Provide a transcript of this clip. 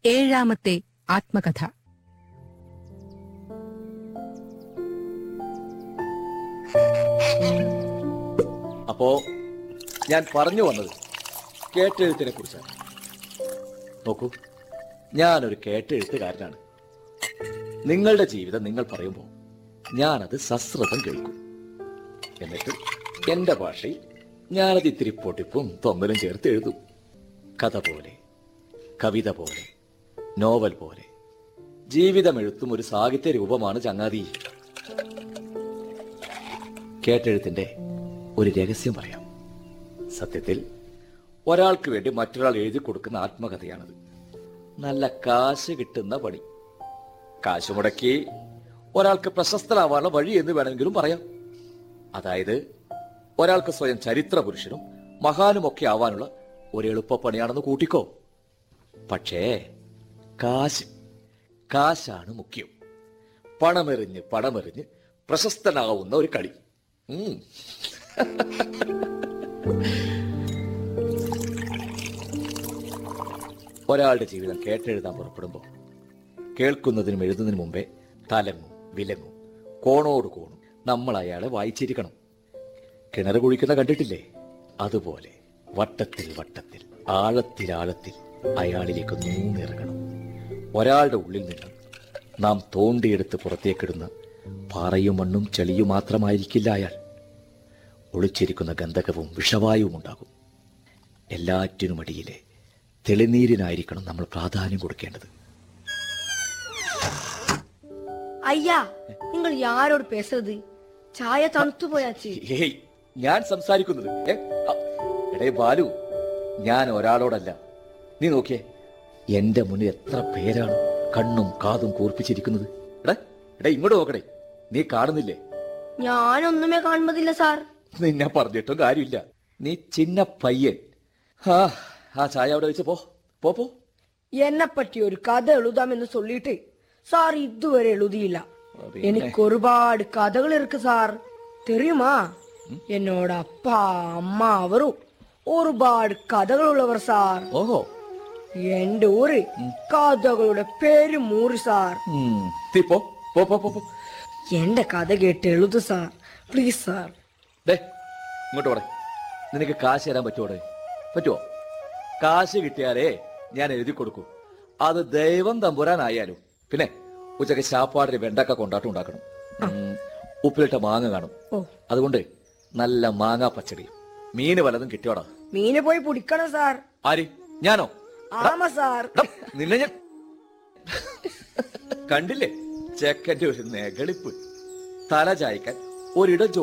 ഏഴാമത്തെ ആത്മകഥ അപ്പോ ഞാൻ പറഞ്ഞു വന്നത് കേട്ടെഴുത്തിനെ കുറിച്ചാണ് നോക്കൂ ഞാനൊരു കേട്ടെഴുത്തുകാരനാണ് നിങ്ങളുടെ ജീവിതം നിങ്ങൾ പറയുമ്പോൾ ഞാനത് സശ്രദ്ധം കേൾക്കും എന്നിട്ട് എന്റെ ഭാഷയിൽ ഞാനത് ഇത്തിരി പൊട്ടിപ്പും തൊങ്ങലും ചേർത്ത് എഴുതും കഥ പോലെ കവിത പോലെ നോവൽ പോലെ ജീവിതം എഴുത്തും ഒരു സാഹിത്യ രൂപമാണ് ചങ്ങാതി കേട്ടെഴുത്തിന്റെ ഒരു രഹസ്യം പറയാം സത്യത്തിൽ ഒരാൾക്ക് വേണ്ടി മറ്റൊരാൾ എഴുതി കൊടുക്കുന്ന ആത്മകഥയാണത് നല്ല കാശ് കിട്ടുന്ന പണി കാശ് മുടക്കി ഒരാൾക്ക് പ്രശസ്തനാവാനുള്ള വഴി എന്ന് വേണമെങ്കിലും പറയാം അതായത് ഒരാൾക്ക് സ്വയം ചരിത്ര പുരുഷനും മഹാനുമൊക്കെ ആവാനുള്ള ഒരു എളുപ്പപ്പണിയാണെന്ന് കൂട്ടിക്കോ പക്ഷേ കാശ് കാശാണ് മുഖ്യം പണമെറിഞ്ഞ് പണമെറിഞ്ഞ് പ്രശസ്തനാവുന്ന ഒരു കളി ഉം ഒരാളുടെ ജീവിതം കേട്ടെഴുതാൻ പുറപ്പെടുമ്പോൾ കേൾക്കുന്നതിനും എഴുതുന്നതിനും മുമ്പേ തലങ്ങും വിലങ്ങും കോണോട് കോണും നമ്മൾ അയാളെ വായിച്ചിരിക്കണം കിണർ കുഴിക്കുന്ന കണ്ടിട്ടില്ലേ അതുപോലെ വട്ടത്തിൽ വട്ടത്തിൽ ആഴത്തിൽ ആഴത്തിൽ അയാളിലേക്ക് നൂന്നിറങ്ങണം ഒരാളുടെ ഉള്ളിൽ നിന്ന് നാം തോണ്ടിയെടുത്ത് പുറത്തേക്കിടുന്ന പാറയും മണ്ണും ചെളിയും മാത്രമായിരിക്കില്ല അയാൾ ഒളിച്ചിരിക്കുന്ന ഗന്ധകവും വിഷവായുവും ഉണ്ടാകും എല്ലാറ്റിനുമടിയിലെ തെളിനീരിനായിരിക്കണം നമ്മൾ പ്രാധാന്യം കൊടുക്കേണ്ടത് ஐயா நீங்கள் யாரோடு பேசுறது சாய தണുത്തു പോയാച്ചി ഏയ് ഞാൻ സംസാരിക്കുന്നത് ഏ, അ, എടേ ബാലു ഞാൻ ഒരാളോടല്ല നീ നോക്കിയേ എന്റെ മുന്നിൽ എത്ര പേരാണ് കണ്ണും കാതും കൂർപ്പിച്ചിരിക്കുന്നത് എടേ എടേ ഇങ്ങോട്ട് നോക്കടേ നീ കാണുന്നില്ലേ ഞാനൊന്നുമേ കാണുന്നതില്ല സാർ നിന്നെ പറഞ്ഞിട്ടും കാര്യമില്ല നീ ചിന്ന പയ്യൻ ആ ആ ചായ അവിടെ വെച്ച് പോ പോ പോ എന്നെ പറ്റി ഒരു കഥ എഴുതാമെന്ന് சொல்லிட்டு സാർ ഇതുവരെ എഴുതിയില്ല പിന്നെ? എനിക്ക് ഒരുപാട് കഥകൾ ഇருக்கு സാർ தெரியுமா என்னோட அப்பா அம்மா அவரும் ഒരുപാട് കഥകളുള്ളവർ സാർ ഓഹോ എന്റെ ഊര് കഥകളുടെ പേരുമൂറ് സാർ ഉം, തീ പോ പോ പോ പോ പോ എന്റെ കഥ കേട്ട് എഴുതു സാർ പ്ലീസ് സാർ ദേ ഇങ്ങോട്ട് പോടെ നിനക്ക് കാശ് തരാൻ പറ്റുമോടെ പറ്റുമോ കാശ് കിട്ടിയാലേ ഞാൻ എഴുതി കൊടുക്കൂ അത് ദൈവം തമ്പുരാനായാലും പിന്നെ ഉച്ചക്ക് ശാപ്പാടിന് വെണ്ടക്ക കൊണ്ടാട്ടം ഉണ്ടാക്കണം ഉം, ഉപ്പിലിട്ട മാങ്ങ കാണും ഓ അതുകൊണ്ട് നല്ല മാങ്ങാ പച്ചടി മീന് വല്ലതും കിട്ടിയോടാ മീനെ പോയി പിടിക്കണം സാർ ആര് ഞാനോ ആമ സാർ എടാ, നിന്നെ ഞാൻ കണ്ടില്ലേ ചെക്കന്റെ ഒരു നെകളിപ്പ് തല ചായ്ക്കാൻ ഒരിടം